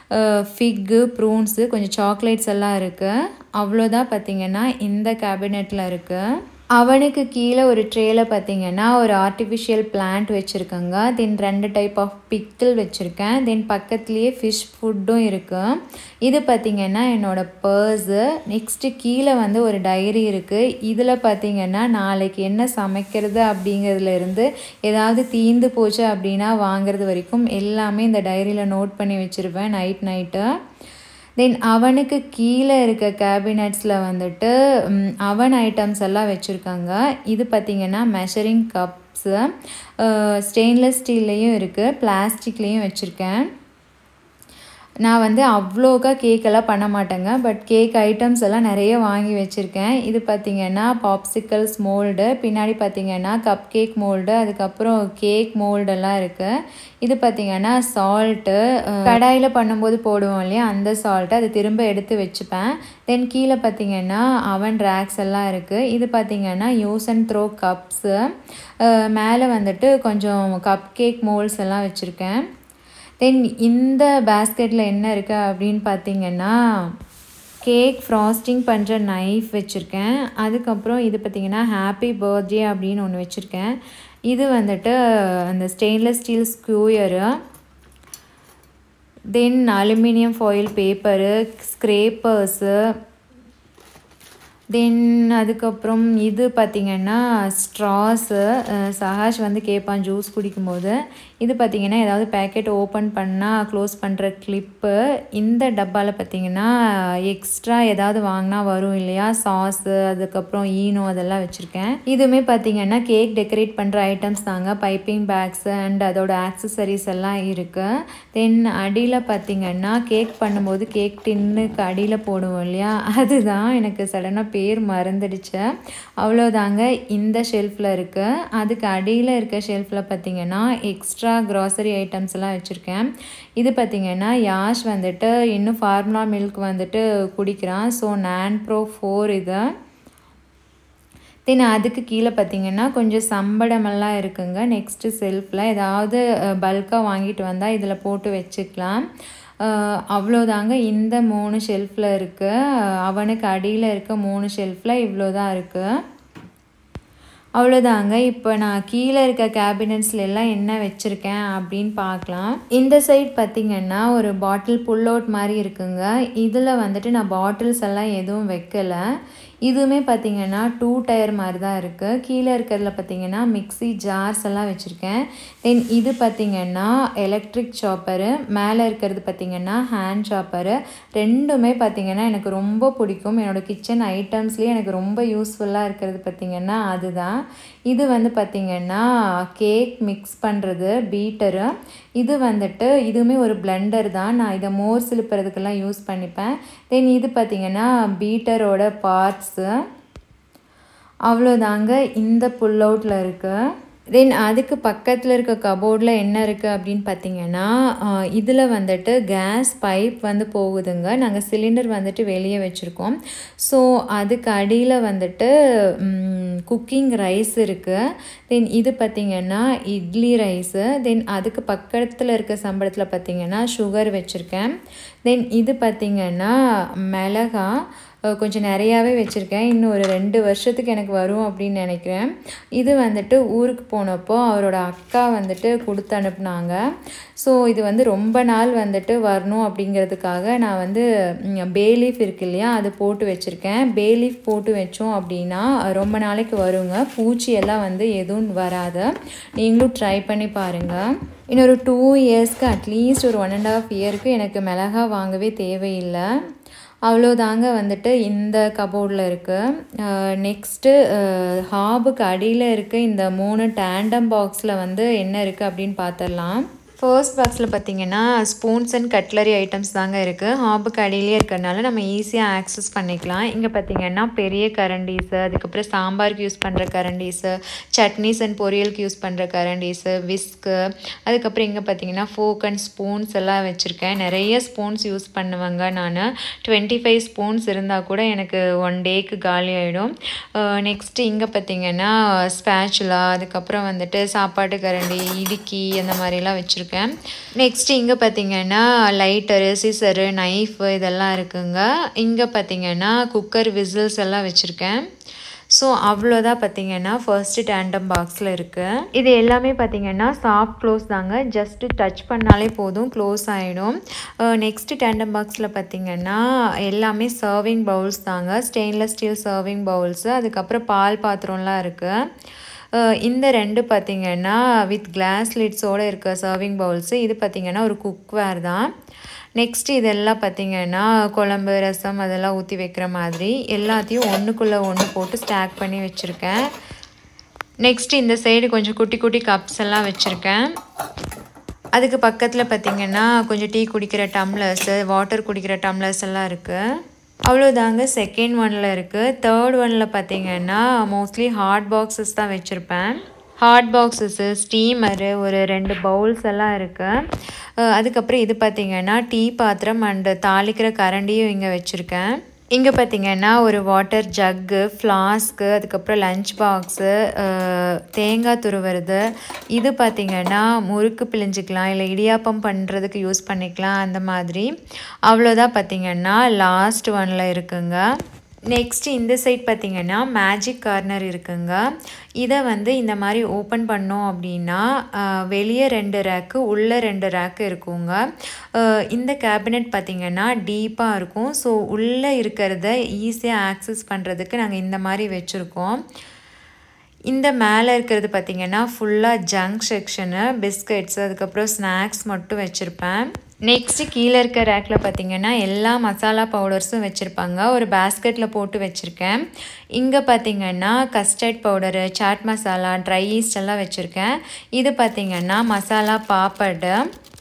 ஃபிக்கு ப்ரூன்ஸு கொஞ்சம் சாக்லேட்ஸ் எல்லாம் இருக்குது அவ்வளோதான் பார்த்திங்கன்னா இந்த கேபினெட்டில் இருக்குது அவனுக்கு கீழே ஒரு ட்ரேல பார்த்தீங்கன்னா ஒரு ஆர்டிஃபிஷியல் பிளான்ட் வச்சுருக்கேங்க தென் ரெண்டு டைப் ஆஃப் பிக்கிள் வச்சுருக்கேன் தென் பக்கத்துலேயே ஃபிஷ் ஃபுட்டும் இருக்குது இது பார்த்திங்கன்னா என்னோடய பர்ஸு நெக்ஸ்ட்டு கீழே வந்து ஒரு டைரி இருக்குது இதில் பார்த்திங்கன்னா நாளைக்கு என்ன சமைக்கிறது அப்படிங்கிறதுல இருந்து ஏதாவது தீந்து போச்சு அப்படின்னா வாங்குறது வரைக்கும் எல்லாமே இந்த டைரியில் நோட் பண்ணி வச்சுருப்பேன் நைட் நைட்டு தென் அவனுக்கு கீழே இருக்க கேபினட்ஸில் வந்துட்டு அவன் ஐட்டம்ஸ் எல்லாம் வச்சுருக்காங்க இது பார்த்திங்கன்னா மெஷரிங் கப்ஸு ஸ்டெயின்லெஸ் ஸ்டீல்லையும் இருக்குது பிளாஸ்டிக்லேயும் வச்சுருக்கேன் நான் வந்து அவ்வளோக்கா கேக்கெல்லாம் பண்ண மாட்டேங்க பட் கேக் ஐட்டம்ஸ் எல்லாம் நிறைய வாங்கி வச்சுருக்கேன் இது பார்த்திங்கன்னா பாப்சிக்கல்ஸ் மோல்டு பின்னாடி பார்த்திங்கன்னா கப் கேக் மோல்டு அதுக்கப்புறம் கேக் மோல்டெல்லாம் இருக்குது இது பார்த்திங்கன்னா சால்ட்டு கடாயில் பண்ணும்போது போடுவோம் இல்லையா அந்த சால்ட்டு அதை திரும்ப எடுத்து வச்சுப்பேன் தென் கீழே பார்த்திங்கன்னா அவன் ரேக்ஸ் எல்லாம் இருக்குது இது பார்த்திங்கன்னா யூஸ் அண்ட் த்ரோ கப்ஸு மேலே வந்துட்டு கொஞ்சம் கப் கேக் மோல்ஸ் எல்லாம் வச்சுருக்கேன் தென் இந்த பேஸ்கெட்டில் என்ன இருக்குது அப்படின்னு பார்த்தீங்கன்னா கேக் ஃப்ராஸ்டிங் பண்ணுற நைஃப் வச்சுருக்கேன் அதுக்கப்புறம் இது பார்த்திங்கன்னா ஹாப்பி பர்த்டே அப்படின்னு ஒன்று வச்சுருக்கேன் இது வந்துட்டு அந்த stainless steel skewer then aluminium foil paper scrapers then அதுக்கப்புறம் இது பார்த்திங்கன்னா ஸ்ட்ராஸு சஹாஷ் வந்து கேட்பான் ஜூஸ் குடிக்கும்போது இது பார்த்திங்கன்னா ஏதாவது பேக்கெட் ஓப்பன் பண்ணால் க்ளோஸ் பண்ணுற கிளிப்பு இந்த டப்பாவில் பார்த்திங்கன்னா எக்ஸ்ட்ரா ஏதாவது வாங்கினா வரும் இல்லையா சாஸு அதுக்கப்புறம் ஈனோ அதெல்லாம் வச்சுருக்கேன் இதுவுமே பார்த்திங்கன்னா கேக் டெக்கரேட் பண்ணுற ஐட்டம்ஸ் தாங்க பைப்பிங் பேக்ஸு அண்ட் அதோட ஆக்சசரிஸ் எல்லாம் இருக்குது தென் அடியில் பார்த்திங்கன்னா கேக் பண்ணும்போது கேக் டின்னுக்கு அடியில் போடுவோம் இல்லையா அதுதான் எனக்கு சடனாக பேர் மறந்துடுச்சு அவ்வளோதாங்க இந்த ஷெல்ஃபில் இருக்குது அதுக்கு அடியில் இருக்க ஷெல்ஃபில் பார்த்திங்கன்னா எக்ஸ்ட்ரா க்ராசரி ஐட்டம்ஸ் எல்லாம் வச்சுருக்கேன் இது பார்த்திங்கன்னா யாஷ் வந்துட்டு இன்னும் ஃபார்முலா மில்க் வந்துட்டு குடிக்கிறான் ஸோ நான் ப்ரோ ஃபோர் இது தென் அதுக்கு கீழே பார்த்தீங்கன்னா கொஞ்சம் சம்படமெல்லாம் இருக்குங்க நெக்ஸ்ட்டு செல்ஃபில் ஏதாவது பல்காக வாங்கிட்டு வந்தால் இதில் போட்டு வச்சுக்கலாம் அவ்வளோதாங்க இந்த மூணு ஷெல்ஃபில் இருக்குது அவனுக்கு அடியில் இருக்க மூணு ஷெல்ஃபில் இவ்வளோ தான் இருக்குது அவ்வளோதாங்க இப்போ நான் கீழே இருக்க கேபினட்ஸ்ல எல்லாம் என்ன வச்சுருக்கேன் அப்படின்னு பார்க்கலாம் இந்த சைட் பார்த்திங்கன்னா ஒரு பாட்டில் புல் அவுட் மாதிரி இருக்குங்க இதில் வந்துட்டு நான் பாட்டில்ஸ் எல்லாம் எதுவும் வைக்கலை இதுவுமே பார்த்திங்கன்னா டூ டயர் மாதிரி தான் இருக்குது கீழே இருக்கிறதுல பார்த்திங்கன்னா மிக்சி ஜார்ஸ் எல்லாம் வச்சுருக்கேன் தென் இது பார்த்திங்கன்னா எலக்ட்ரிக் சாப்பரு மேலே இருக்கிறது பார்த்திங்கன்னா ஹேண்ட் சாப்பரு ரெண்டுமே பார்த்திங்கன்னா எனக்கு ரொம்ப பிடிக்கும் என்னோடய கிச்சன் ஐட்டம்ஸ்லேயே எனக்கு ரொம்ப யூஸ்ஃபுல்லாக இருக்கிறது பார்த்திங்கன்னா அதுதான் இது வந்து பார்த்திங்கன்னா கேக் மிக்ஸ் பண்ணுறது பீட்டரு இது வந்துட்டு இதுவுமே ஒரு பிளெண்டர் தான் நான் இதை மோர் சிலுப்புறதுக்கெல்லாம் யூஸ் பண்ணிப்பேன் தென் இது பார்த்திங்கன்னா பீட்டரோட பார்ட்ஸு அவ்வளோதாங்க இந்த புல் அவுட்டில் இருக்குது தென் அதுக்கு பக்கத்தில் இருக்க கபோர்டில் என்ன இருக்குது அப்படின்னு பார்த்தீங்கன்னா இதில் வந்துட்டு கேஸ் பைப் வந்து போகுதுங்க நாங்கள் சிலிண்டர் வந்துட்டு வெளியே வச்சுருக்கோம் ஸோ அதுக்கு அடியில் வந்துட்டு குக்கிங் ரைஸ் இருக்குது தென் இது பார்த்திங்கன்னா இட்லி ரைஸு தென் அதுக்கு பக்கத்தில் இருக்க சம்பளத்தில் பார்த்திங்கன்னா சுகர் வச்சுருக்கேன் தென் இது பார்த்திங்கன்னா மிளகா கொஞ்சம் நிறையாவே வச்சுருக்கேன் இன்னும் ஒரு ரெண்டு வருஷத்துக்கு எனக்கு வரும் அப்படின்னு நினைக்கிறேன் இது வந்துட்டு ஊருக்கு போனப்போ அவரோட அக்கா வந்துட்டு கொடுத்து அனுப்புனாங்க ஸோ இது வந்து ரொம்ப நாள் வந்துட்டு வரணும் அப்படிங்கிறதுக்காக நான் வந்து பேலீஃப் இருக்கு இல்லையா அது போட்டு வச்சுருக்கேன் பேலீஃப் போட்டு வச்சோம் அப்படின்னா ரொம்ப நாளைக்கு வருங்க பூச்சி எல்லாம் வந்து எதுவும் வராது நீங்களும் ட்ரை பண்ணி பாருங்கள் இன்னொரு டூ இயர்ஸ்க்கு அட்லீஸ்ட் ஒரு ஒன் அண்ட் ஆஃப் இயருக்கு எனக்கு மிளகா வாங்கவே தேவையில்லை அவ்வளோதாங்க வந்துட்டு இந்த கபோர்டில் இருக்குது நெக்ஸ்ட்டு ஹாபுக்கு அடியில் இருக்க இந்த மூணு டேண்டம் பாக்ஸில் வந்து என்ன இருக்குது அப்படின்னு பார்த்துடலாம் ஃபர்ஸ்ட் பாக்ஸில் பார்த்தீங்கன்னா ஸ்பூன்ஸ் அண்ட் கட்லரி ஐட்டம்ஸ் தாங்க இருக்குது ஹாபுக்கு அடியிலே இருக்கிறனால நம்ம ஈஸியாக ஆக்சஸ் பண்ணிக்கலாம் இங்கே பார்த்தீங்கன்னா பெரிய கரண்டீஸு அதுக்கப்புறம் சாம்பாருக்கு யூஸ் பண்ணுற கரண்டீஸு சட்னிஸ் அண்ட் பொரியலுக்கு யூஸ் பண்ணுற கரண்டீஸு விஸ்க்கு அதுக்கப்புறம் இங்கே பார்த்தீங்கன்னா ஃபோக் அண்ட் ஸ்பூன்ஸ் எல்லாம் வச்சுருக்கேன் நிறைய ஸ்பூன்ஸ் யூஸ் பண்ணுவேங்க நான் டுவெண்ட்டி ஃபைவ் ஸ்பூன்ஸ் இருந்தால் கூட எனக்கு ஒன் டேக்கு காலி ஆகிடும் நெக்ஸ்ட்டு இங்கே பார்த்தீங்கன்னா ஸ்பேச்சுலா அதுக்கப்புறம் வந்துட்டு சாப்பாட்டு கரண்டி இடுக்கி அந்த மாதிரிலாம் வச்சுருக்கேன் நெக்ஸ்ட்டு இங்கே பார்த்தீங்கன்னா லைட்டரு சிசரு நைஃபு இதெல்லாம் இருக்குங்க இங்கே பார்த்தீங்கன்னா குக்கர் விசில்ஸ் எல்லாம் வச்சுருக்கேன் ஸோ அவ்வளோதான் பார்த்தீங்கன்னா ஃபர்ஸ்ட்டு டேண்டம் பாக்ஸில் இருக்குது இது எல்லாமே பார்த்தீங்கன்னா சாஃப்ட் க்ளோஸ் தாங்க ஜஸ்ட்டு டச் பண்ணாலே போதும் க்ளோஸ் ஆகிடும் நெக்ஸ்ட்டு டேண்டம் பாக்ஸில் பார்த்தீங்கன்னா எல்லாமே சர்விங் பவுல்ஸ் தாங்க ஸ்டெயின்லெஸ் ஸ்டீல் சர்விங் பவுல்ஸு அதுக்கப்புறம் பால் பாத்திரம்லாம் இருக்குது இந்த ரெண்டு பார்த்திங்கன்னா வித் கிளாஸ் லிட்ஸோடு இருக்க சர்விங் பவுல்ஸு இது பார்த்திங்கன்னா ஒரு குக்வேர் தான் நெக்ஸ்ட் இதெல்லாம் பார்த்திங்கன்னா குழம்பு ரசம் அதெல்லாம் ஊற்றி வைக்கிற மாதிரி எல்லாத்தையும் ஒன்றுக்குள்ளே ஒன்று போட்டு ஸ்டாக் பண்ணி வச்சுருக்கேன் நெக்ஸ்ட் இந்த சைடு கொஞ்சம் குட்டி குட்டி கப்ஸ் எல்லாம் வச்சுருக்கேன் அதுக்கு பக்கத்தில் பார்த்திங்கன்னா கொஞ்சம் டீ குடிக்கிற டம்ளர்ஸு வாட்டர் குடிக்கிற டம்ளர்ஸ் எல்லாம் இருக்குது அவ்வளோதாங்க செகண்ட் ஒனில் இருக்குது தேர்ட் ஒனில் பார்த்தீங்கன்னா மோஸ்ட்லி ஹாட் பாக்ஸஸ் தான் வச்சுருப்பேன் ஹாட் பாக்ஸஸ்ஸு ஸ்டீமரு ஒரு ரெண்டு பவுல்ஸ் எல்லாம் இருக்குது அதுக்கப்புறம் இது பார்த்திங்கன்னா டீ பாத்திரம் அண்டு தாளிக்கிற கரண்டியும் இங்கே வச்சுருக்கேன் இங்கே பார்த்தீங்கன்னா ஒரு வாட்டர் ஜக்கு ஃப்ளாஸ்க்கு அதுக்கப்புறம் லஞ்ச் பாக்ஸு தேங்காய் துருவுறது இது பார்த்திங்கன்னா முறுக்கு பிழிஞ்சிக்கலாம் இல்லை இடியாப்பம் பண்ணுறதுக்கு யூஸ் பண்ணிக்கலாம் அந்த மாதிரி அவ்வளோதான் பார்த்திங்கன்னா லாஸ்ட் ஒனில் இருக்குங்க நெக்ஸ்ட் இந்த சைட் பார்த்திங்கன்னா மேஜிக் கார்னர் இருக்குங்க இதை வந்து இந்த மாதிரி ஓப்பன் பண்ணோம் அப்படின்னா வெளியே ரெண்டு ரேக்கு உள்ளே ரெண்டு ரேக்கு இருக்குங்க இந்த கேபினெட் பார்த்திங்கன்னா டீப்பாக இருக்கும் ஸோ உள்ளே இருக்கிறத ஈஸியாக ஆக்சஸ் பண்ணுறதுக்கு நாங்கள் இந்த மாதிரி வச்சுருக்கோம் இந்த மேலே இருக்கிறது பார்த்திங்கன்னா ஃபுல்லாக ஜங்க் செக்ஷனு பிஸ்கட்ஸ் அதுக்கப்புறம் ஸ்நாக்ஸ் மட்டும் வச்சுருப்பேன் நெக்ஸ்ட்டு கீழே இருக்க ரேக்கில் பார்த்திங்கன்னா எல்லா மசாலா பவுடர்ஸும் வச்சுருப்பாங்க ஒரு பேஸ்கெட்டில் போட்டு வச்சுருக்கேன் இங்கே பார்த்திங்கன்னா custard powder chaat masala dry yeast எல்லாம் வச்சுருக்கேன் இது பார்த்திங்கன்னா மசாலா பாப்படு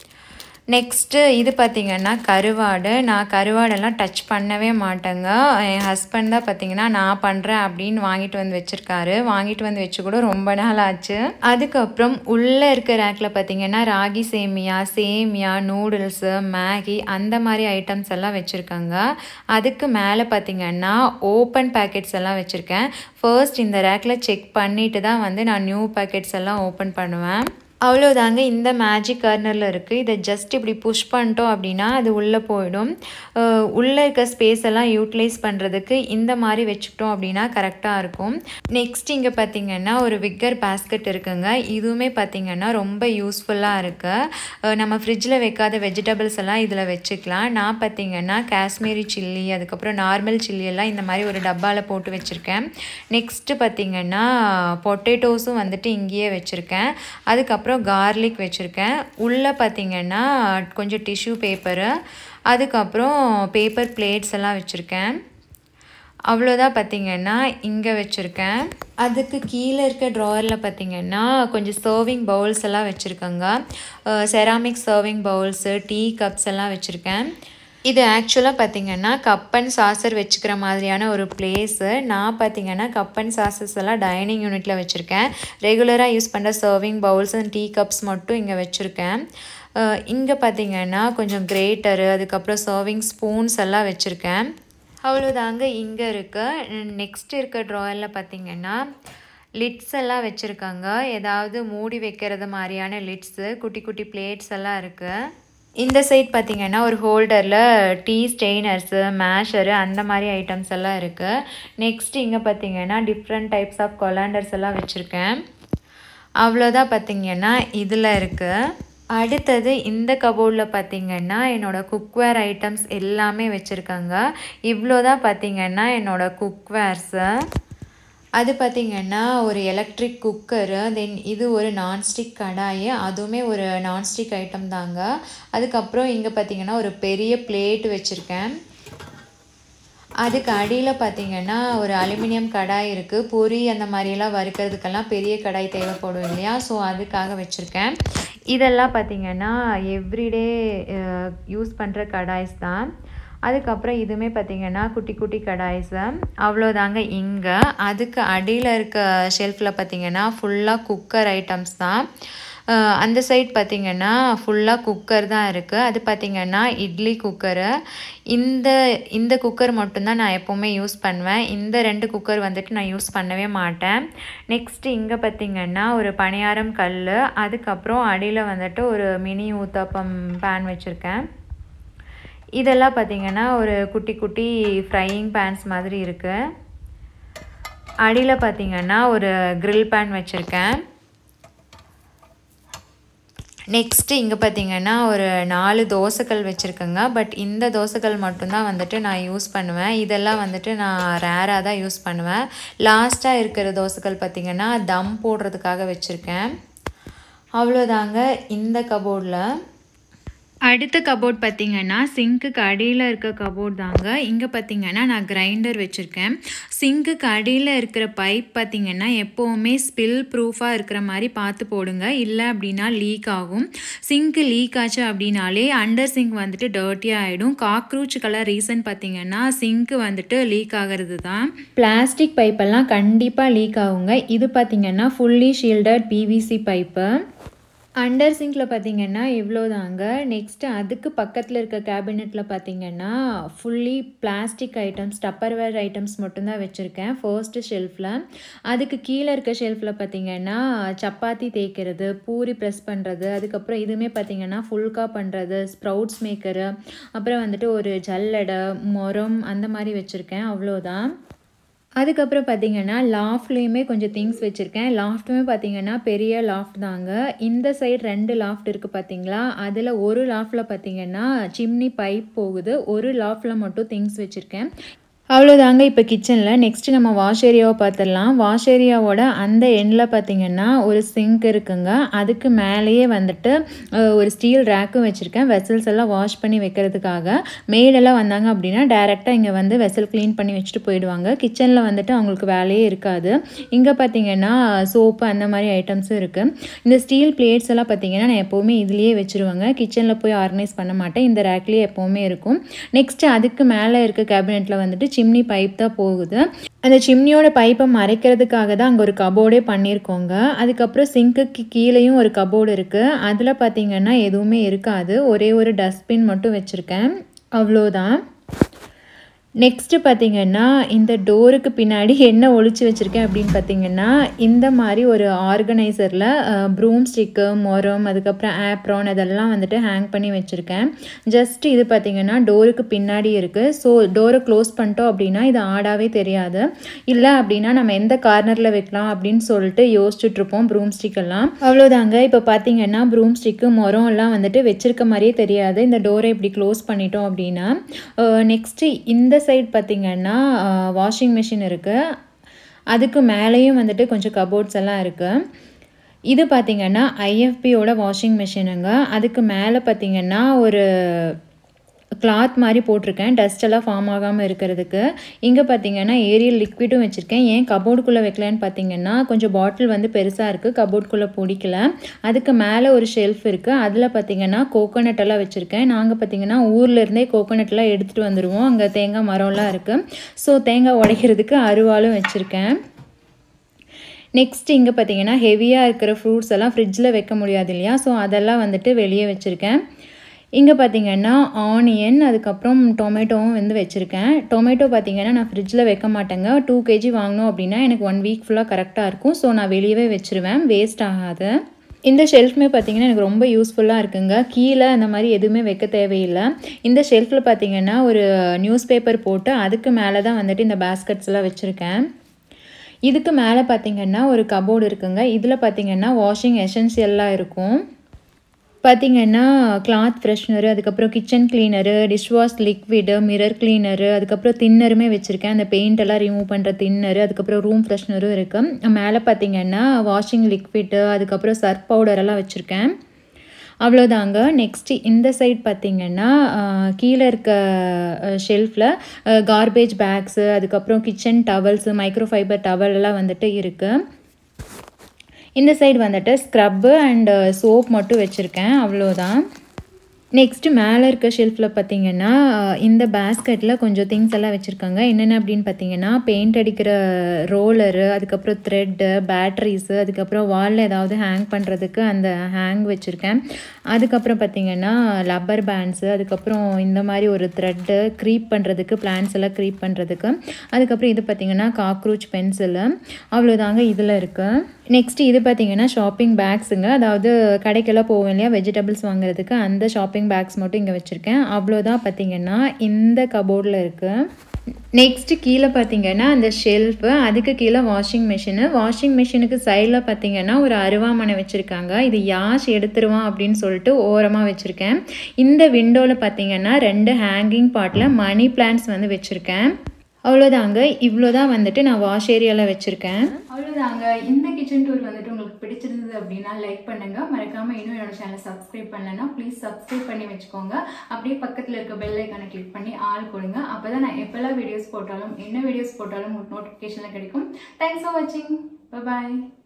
நெக்ஸ்ட்டு இது பார்த்திங்கன்னா கருவாடு நான் கருவாடெல்லாம் டச் பண்ணவே மாட்டேங்க என் ஹஸ்பண்ட் தான் பார்த்திங்கன்னா நான் பண்ணுறேன் அப்படின்னு வாங்கிட்டு வந்து வச்சுருக்காரு வாங்கிட்டு வந்து வச்சு கூட ரொம்ப நாள் ஆச்சு அதுக்கப்புறம் உள்ளே இருக்க ரேக்கில் பார்த்திங்கன்னா ராகி சேமியா சேமியா நூடுல்ஸு மேகி அந்த மாதிரி ஐட்டம்ஸ் எல்லாம் வச்சுருக்காங்க அதுக்கு மேலே பார்த்திங்கன்னா ஓப்பன் பேக்கெட்ஸ் எல்லாம் வச்சுருக்கேன் ஃபர்ஸ்ட் இந்த ரேக்கில் செக் பண்ணிவிட்டு தான் வந்து நான் நியூ பேக்கெட்ஸ் எல்லாம் ஓப்பன் பண்ணுவேன் அவ்வளோதாங்க இந்த மேஜிக் கார்னரில் இருக்குது இதை ஜஸ்ட் இப்படி புஷ் பண்ணிட்டோம் அப்படின்னா அது உள்ளே போயிடும் உள்ளே இருக்க ஸ்பேஸ் எல்லாம் யூட்டிலைஸ் பண்ணுறதுக்கு இந்த மாதிரி வச்சுக்கிட்டோம் அப்படின்னா கரெக்டாக இருக்கும் நெக்ஸ்ட் இங்கே பார்த்திங்கன்னா ஒரு விக்கர் பேஸ்கெட் இருக்குங்க இதுவுமே பார்த்திங்கன்னா ரொம்ப யூஸ்ஃபுல்லாக இருக்குது நம்ம ஃப்ரிட்ஜில் வைக்காத வெஜிடபிள்ஸ் எல்லாம் இதில் வச்சுக்கலாம் நான் பார்த்திங்கன்னா காஷ்மீரி சில்லி அதுக்கப்புறம் நார்மல் சில்லி எல்லாம் இந்த மாதிரி ஒரு டப்பாவில் போட்டு வச்சுருக்கேன் நெக்ஸ்ட்டு பார்த்திங்கன்னா பொட்டேட்டோஸும் வந்துட்டு இங்கேயே வச்சுருக்கேன் அதுக்கப்புறம் அதுக்கப்புறம் கார்லிக் வச்சுருக்கேன் உள்ளே பார்த்திங்கன்னா கொஞ்சம் டிஷ்யூ பேப்பரு அதுக்கப்புறம் பேப்பர் பிளேட்ஸ் எல்லாம் வச்சுருக்கேன் அவ்வளோதான் பார்த்திங்கன்னா இங்கே வச்சுருக்கேன் அதுக்கு கீழே இருக்க ட்ராயரில் பார்த்திங்கன்னா கொஞ்சம் சர்விங் பவுல்ஸ் எல்லாம் வச்சுருக்கேங்க ceramic serving bowls tea cups எல்லாம் வச்சுருக்கேன் இது ஆக்சுவலாக பார்த்திங்கன்னா கப் அண்ட் சாசர் வச்சுக்கிற மாதிரியான ஒரு பிளேஸு நான் பார்த்திங்கன்னா கப் அண்ட் சாசர்ஸ் எல்லாம் டைனிங் யூனிட்டில் வச்சுருக்கேன் ரெகுலராக யூஸ் பண்ணுற serving bowls and tea cups மட்டும் இங்கே வச்சுருக்கேன் இங்கே பார்த்திங்கன்னா கொஞ்சம் கிரேட்டரு அதுக்கப்புறம் சர்விங் ஸ்பூன்ஸ் எல்லாம் வச்சுருக்கேன் அவ்வளோதாங்க இங்கே இருக்கு நெக்ஸ்ட் இருக்க ட்ராயரில் பார்த்திங்கன்னா லிட்ஸ் எல்லாம் வச்சுருக்காங்க ஏதாவது மூடி வைக்கிறது மாதிரியான லிட்ஸு குட்டி குட்டி பிளேட்ஸ் எல்லாம் இருக்குது இந்த சைட் பார்த்திங்கன்னா ஒரு ஹோல்டரில் டீ ஸ்டெய்னர்ஸு மேஷரு அந்த மாதிரி ஐட்டம்ஸ் எல்லாம் இருக்குது நெக்ஸ்ட் இங்கே பார்த்திங்கன்னா டிஃப்ரெண்ட் டைப்ஸ் ஆஃப் கொலாண்டர்ஸ் எல்லாம் வச்சுருக்கேன் அவ்வளோதான் பார்த்திங்கன்னா இதில் இருக்குது அடுத்தது இந்த கபோர்டில் பார்த்திங்கன்னா என்னோடய குக்வேர் ஐட்டம்ஸ் எல்லாமே வச்சுருக்காங்க இவ்வளோ தான் பார்த்திங்கன்னா என்னோடய குக்வேர்ஸு அது பார்த்திங்கன்னா ஒரு எலக்ட்ரிக் குக்கரு தென் இது ஒரு நான்ஸ்டிக் கடாய் அதுவுமே ஒரு நான்ஸ்டிக் ஐட்டம் தாங்க அதுக்கப்புறம் இங்கே பார்த்திங்கன்னா ஒரு பெரிய பிளேட் வச்சுருக்கேன் அதுக்கு அடியில் பார்த்திங்கன்னா ஒரு அலுமினியம் கடாய் இருக்குது பொரி அந்த மாதிரியெல்லாம் வறுக்கிறதுக்கெல்லாம் பெரிய கடாய் தேவைப்படும் இல்லையா ஸோ அதுக்காக வச்சுருக்கேன் இதெல்லாம் பார்த்திங்கன்னா எவ்ரிடே யூஸ் பண்ணுற கடாய்ஸ் தான் அதுக்கப்புறம் இதுவுமே பார்த்திங்கன்னா குட்டி குட்டி கடாய்ஸு அவ்வளோதாங்க இங்கே அதுக்கு அடியில் இருக்க ஷெல்ஃபில் பார்த்திங்கன்னா ஃபுல்லாக குக்கர் ஐட்டம்ஸ் தான் அந்த சைட் பார்த்திங்கன்னா ஃபுல்லாக குக்கர் தான் இருக்குது அது பார்த்திங்கன்னா இட்லி குக்கரு இந்த இந்த குக்கர் மட்டும்தான் நான் எப்போவுமே யூஸ் பண்ணுவேன் இந்த ரெண்டு குக்கர் வந்துட்டு நான் யூஸ் பண்ணவே மாட்டேன் நெக்ஸ்ட்டு இங்கே பார்த்திங்கன்னா ஒரு பணியாரம் கல் அதுக்கப்புறம் அடியில் வந்துட்டு ஒரு மினி ஊத்தாப்பம் பேன் வச்சுருக்கேன் இதெல்லாம் பார்த்திங்கன்னா ஒரு குட்டி குட்டி ஃப்ரையிங் பேன்ஸ் மாதிரி இருக்குது அடியில் பார்த்திங்கன்னா ஒரு க்ரில் பேன் வச்சுருக்கேன் நெக்ஸ்ட்டு இங்கே பார்த்தீங்கன்னா ஒரு நாலு தோசைக்கல் வச்சுருக்கேங்க பட் இந்த தோசைக்கல் மட்டும்தான் வந்துட்டு நான் யூஸ் பண்ணுவேன் இதெல்லாம் வந்துட்டு நான் ரேராக தான் யூஸ் பண்ணுவேன் லாஸ்ட்டாக இருக்கிற தோசைக்கல் பார்த்திங்கன்னா தம் போடுறதுக்காக வச்சுருக்கேன் அவ்வளோதாங்க இந்த கபோர்டில் அடுத்த கபோர்ட் பார்த்தீங்கன்னா சிங்க்குக்கு அடியில் இருக்க கபோர்ட் தாங்க இங்கே பார்த்தீங்கன்னா நான் கிரைண்டர் வச்சுருக்கேன் சிங்க்குக்கு அடியில் இருக்கிற பைப் பார்த்தீங்கன்னா எப்போவுமே ஸ்பில் ப்ரூஃபாக இருக்கிற மாதிரி பார்த்து போடுங்க இல்லை அப்படின்னா லீக் ஆகும் சிங்க்கு லீக் ஆச்சு அப்படின்னாலே அண்டர் சிங்க் வந்துட்டு டர்ட்டியாக ஆகிடும் காக்ரூச்சுக்கெல்லாம் ரீசன் பார்த்தீங்கன்னா சிங்க்கு வந்துட்டு லீக் ஆகிறது தான் பிளாஸ்டிக் பைப்பெல்லாம் கண்டிப்பாக லீக் ஆகுங்க இது பார்த்தீங்கன்னா fully shielded PVC pipe under சிங்கில் பார்த்தீங்கன்னா இவ்வளோ தாங்க நெக்ஸ்ட்டு அதுக்கு பக்கத்தில் இருக்க கேபினெட்டில் பார்த்தீங்கன்னா fully plastic items Tupperware items மட்டும்தான் வச்சுருக்கேன் ஃபர்ஸ்ட்டு ஷெல்ஃபில் அதுக்கு கீழே இருக்க ஷெல்ஃபில் பார்த்தீங்கன்னா சப்பாத்தி தேய்க்கிறது பூரி ப்ரெஸ் பண்ணுறது அதுக்கப்புறம் இதுவுமே பார்த்தீங்கன்னா ஃபுல்கா பண்ணுறது ஸ்ப்ரவுட்ஸ் மேக்கரு அப்புறம் வந்துட்டு ஒரு ஜல்லடை மொரம் அந்த மாதிரி வச்சுருக்கேன் அவ்வளோதான் அதுக்கப்புறம் பார்த்தீங்கன்னா லாஃப்ட்லேயுமே கொஞ்சம் திங்ஸ் வச்சுருக்கேன் லாஃப்ட்டுமே பார்த்தீங்கன்னா பெரிய லாஃப்ட் தாங்க இந்த சைடு ரெண்டு லாஃப்ட் இருக்குது பார்த்தீங்களா அதில் ஒரு லாஃப்டில் பார்த்தீங்கன்னா சிம்னி பைப் போகுது ஒரு லாஃப்டில் மட்டும் திங்ஸ் வச்சுருக்கேன் அவ்வளோதாங்க இப்போ கிச்சனில் நெக்ஸ்ட்டு நம்ம வாஷ் ஏரியாவை பார்த்துடலாம் வாஷ் ஏரியாவோட அந்த எண்டில் பார்த்தீங்கன்னா ஒரு சிங்க் இருக்குங்க அதுக்கு மேலேயே வந்துட்டு அஹ், ஒரு ஸ்டீல் ரேக்கும் வச்சுருக்கேன் வெசல்ஸ் எல்லாம் வாஷ் பண்ணி வைக்கிறதுக்காக மேடெல்லாம் வந்தாங்க அப்படின்னா டேரெக்டாக இங்கே வந்து வெசல் க்ளீன் பண்ணி வச்சுட்டு போயிடுவாங்க கிச்சனில் வந்துட்டு அவங்களுக்கு வேலையே இருக்காது இங்கே பார்த்தீங்கன்னா சோப்பு அந்த மாதிரி ஐட்டம்ஸும் இருக்குது இந்த ஸ்டீல் பிளேட்ஸ் எல்லாம் பார்த்தீங்கன்னா நான் எப்போவுமே இதுலேயே வச்சுருவாங்க கிச்சனில் போய் ஆர்கனைஸ் பண்ண மாட்டேன் இந்த ரேக்லேயே எப்போவுமே இருக்கும் நெக்ஸ்ட்டு அதுக்கு மேலே இருக்க கேபினெட்டில் வந்துட்டு சிம்னி பைப் தான் போகுது அந்த சிம்னியோட பைப்பை மறைக்கிறதுக்காக தான் அங்கே ஒரு கபோர்டே பண்ணியிருக்கோங்க அதுக்கப்புறம் சிங்க்குக்கு கீழேயும் ஒரு கபோர்டு இருக்குது அதில் பார்த்தீங்கன்னா எதுவுமே இருக்காது ஒரே ஒரு டஸ்ட்பின் மட்டும் வச்சுருக்கேன் அவ்வளோதான் நெக்ஸ்ட்டு பார்த்தீங்கன்னா இந்த டோருக்கு பின்னாடி என்ன ஒளிச்சு வச்சுருக்கேன் அப்படின்னு பார்த்தீங்கன்னா இந்த மாதிரி ஒரு ஆர்கனைசரில் ப்ரூம் ஸ்டிக்கு மொரம் அதுக்கப்புறம் ஆப்ரான் அதெல்லாம் வந்துட்டு ஹேங் பண்ணி வச்சுருக்கேன் ஜஸ்ட் இது பார்த்தீங்கன்னா டோருக்கு பின்னாடி இருக்குது ஸோ டோரை க்ளோஸ் பண்ணிட்டோம் அப்படின்னா இது ஆடாவே தெரியாது இல்லை அப்படின்னா நம்ம எந்த கார்னரில் வைக்கலாம் அப்படின்னு சொல்லிட்டு யோசிச்சுட்ருப்போம் ப்ரூம் ஸ்டிக் எல்லாம் அவ்வளோதாங்க இப்போ பார்த்தீங்கன்னா ப்ரூம் ஸ்டிக்கு மொரம் எல்லாம் வந்துட்டு வச்சிருக்க மாதிரியே தெரியாது இந்த டோரை இப்படி க்ளோஸ் பண்ணிட்டோம் அப்படின்னா நெக்ஸ்ட்டு இந்த சைடு பார்த்தீங்கன்னா வாஷிங் மிஷின் இருக்குது அதுக்கு மேலேயும் வந்துட்டு கொஞ்சம் கபோர்ட்ஸ் எல்லாம் இருக்குது இது பார்த்தீங்கன்னா ஐஎஃபியோட வாஷிங் மிஷினுங்க அதுக்கு மேலே பார்த்தீங்கன்னா ஒரு கிளாத் மாதிரி போட்டிருக்கேன் டஸ்ட் எல்லாம் ஃபார்ம் ஆகாமல் இருக்கிறதுக்கு இங்கே பார்த்தீங்கன்னா ஏரியல் லிக்விடும் வச்சுருக்கேன் ஏன் கபோர்டுக்குள்ளே வைக்கலான்னு பார்த்தீங்கன்னா கொஞ்சம் பாட்டில் வந்து பெருசாக இருக்குது கபோர்டுக்குள்ளே பிடிக்கல அதுக்கு மேலே ஒரு ஷெல்ஃப் இருக்குது அதில் பார்த்தீங்கன்னா கோகோனட் எல்லாம் வச்சுருக்கேன் நாங்கள் பார்த்தீங்கன்னா ஊர்லேருந்தே கோகோனட்லாம் எடுத்துகிட்டு வந்துடுவோம் அங்கே தேங்காய் மரம்லாம் இருக்குது ஸோ தேங்காய் உடைக்கிறதுக்கு அருவாளும் வச்சுருக்கேன் நெக்ஸ்ட் இங்கே பார்த்தீங்கன்னா ஹெவியாக இருக்கிற ஃப்ரூட்ஸ் எல்லாம் ஃப்ரிட்ஜில் வைக்க முடியாது இல்லையா ஸோ அதெல்லாம் வந்துட்டு வெளியே வச்சுருக்கேன் இங்கே பார்த்தீங்கன்னா ஆனியன் அதுக்கப்புறம் டொமேட்டோவும் வந்து வச்சுருக்கேன் டொமேட்டோ பார்த்தீங்கன்னா நான் ஃப்ரிட்ஜில் வைக்க மாட்டேங்க டூ கேஜி வாங்கினோம் அப்படின்னா எனக்கு ஒன் வீக் ஃபுல்லாக கரெக்டாக இருக்கும் ஸோ நான் வெளியவே வச்சுருவேன் வேஸ்ட் ஆகாது இந்த ஷெல்ஃப்மே பார்த்தீங்கன்னா எனக்கு ரொம்ப யூஸ்ஃபுல்லாக இருக்குங்க கீழே அந்த மாதிரி எதுவுமே வைக்க தேவையில்லை இந்த ஷெல்ஃபில் பார்த்தீங்கன்னா ஒரு நியூஸ் பேப்பர் போட்டு அதுக்கு மேலே தான் வந்துட்டு இந்த பேஸ்கெட்ஸ் எல்லாம் வச்சுருக்கேன் இதுக்கு மேலே பார்த்தீங்கன்னா ஒரு கபோர்டு இருக்குங்க இதில் பார்த்தீங்கன்னா வாஷிங் எசென்சியல்லாம் இருக்கும் பார்த்தீங்கன்னா கிளாத் ஃப்ரெஷ்னரு அதுக்கப்புறம் kitchen cleaner dishwash liquid mirror cleaner அதுக்கப்புறம் தின்னருமே வச்சுருக்கேன் அந்த பெயிண்ட் எல்லாம் ரிமூவ் பண்ணுற தின்னரு அதுக்கப்புறம் ரூம் ஃப்ரெஷ்னரும் இருக்குது மேலே பார்த்தீங்கன்னா வாஷிங் லிக்விடு அதுக்கப்புறம் சர்ஃப் பவுடர் எல்லாம் வச்சுருக்கேன் அவ்வளோதாங்க நெக்ஸ்ட்டு இந்த சைட் பார்த்தீங்கன்னா ஆஹ், கீழே இருக்க ஷெல்ஃபில் கார்பேஜ் பேக்ஸு அதுக்கப்புறம் kitchen towels micro fibre towel எல்லாம் வந்துட்டு இருக்குது இந்த சைடு வந்துட்டு ஸ்க்ரப்பு அண்ட் சோப் மட்டும் வச்சுருக்கேன் அவ்வளோதான் நெக்ஸ்ட்டு மேலே இருக்க ஷெல்ஃபில் பார்த்தீங்கன்னா இந்த பேஸ்கெட்டில் கொஞ்சம் திங்ஸ் எல்லாம் வச்சுருக்காங்க என்னென்ன அப்படின்னு பார்த்தீங்கன்னா பெயிண்ட் அடிக்கிற ரோலரு அதுக்கப்புறம் த்ரெட்டு பேட்ரிஸு அதுக்கப்புறம் வாலில் ஏதாவது ஹேங் பண்ணுறதுக்கு அந்த ஹேங் வச்சுருக்கேன் அதுக்கப்புறம் பார்த்தீங்கன்னா லப்பர் பேண்ட்ஸு அதுக்கப்புறம் இந்த மாதிரி ஒரு த்ரெட்டு க்ரீப் பண்ணுறதுக்கு பிளான்ஸ் எல்லாம் க்ரீப் பண்ணுறதுக்கு அதுக்கப்புறம் இது பார்த்தீங்கன்னா காக்ரோச் பென்சிலு அவ்வளோதாங்க இதில் இருக்குது நெக்ஸ்ட் இது பார்த்தீங்கன்னா ஷாப்பிங் பேக்ஸுங்க அதாவது கடைக்கெல்லாம் போவோம் இல்லையா வெஜிடபிள்ஸ் வாங்குறதுக்கு அந்த ஷாப்பிங் பேக்ஸ் மட்டும் இங்கே வச்சுருக்கேன் அவ்வளோதான் பார்த்தீங்கன்னா இந்த கபோர்டில் இருக்குது நெக்ஸ்ட்டு கீழே பார்த்தீங்கன்னா அந்த ஷெல்ஃபு அதுக்கு கீழே வாஷிங் மிஷினு வாஷிங் மிஷினுக்கு சைடில் பார்த்தீங்கன்னா ஒரு அருவாமனை வச்சுருக்காங்க இது யாஷ் எடுத்துருவான் அப்படின்னு சொல்லிட்டு ஓரமாக வச்சுருக்கேன் இந்த விண்டோவில் பார்த்தீங்கன்னா ரெண்டு ஹேங்கிங் பாட்டில் மணி பிளான்ட்ஸ் வந்து வச்சுருக்கேன் அவ்வளோதாங்க இவ்வளோ தான் வந்துட்டு நான் வாஷ் ஏரியாவில் வச்சுருக்கேன் அவ்வளோதாங்க இந்த கிச்சன் டூர் வந்துட்டு உங்களுக்கு பிடிச்சி பிடிச்சிருந்தது அப்படின்னா லைக் பண்ணுங்க மறக்காம இன்னும் என்னோட சேனலை சப்ஸ்கிரைப் பண்ணலன்னா ப்ளீஸ் சப்ஸ்கிரைப் பண்ணி வச்சுக்கோங்க அப்படியே பக்கத்தில் இருக்க பெல் ஐக்கானை கிளிக் பண்ணி ஆள் கொடுங்க அப்பதான் நான் எப்பெல்லாம் வீடியோஸ் போட்டாலும் என்ன வீடியோஸ் போட்டாலும் உங்களுக்கு நோட்டிஃபிகேஷன்ல கிடைக்கும் தேங்க்ஸ் ஃபார் வாட்சிங் பாய்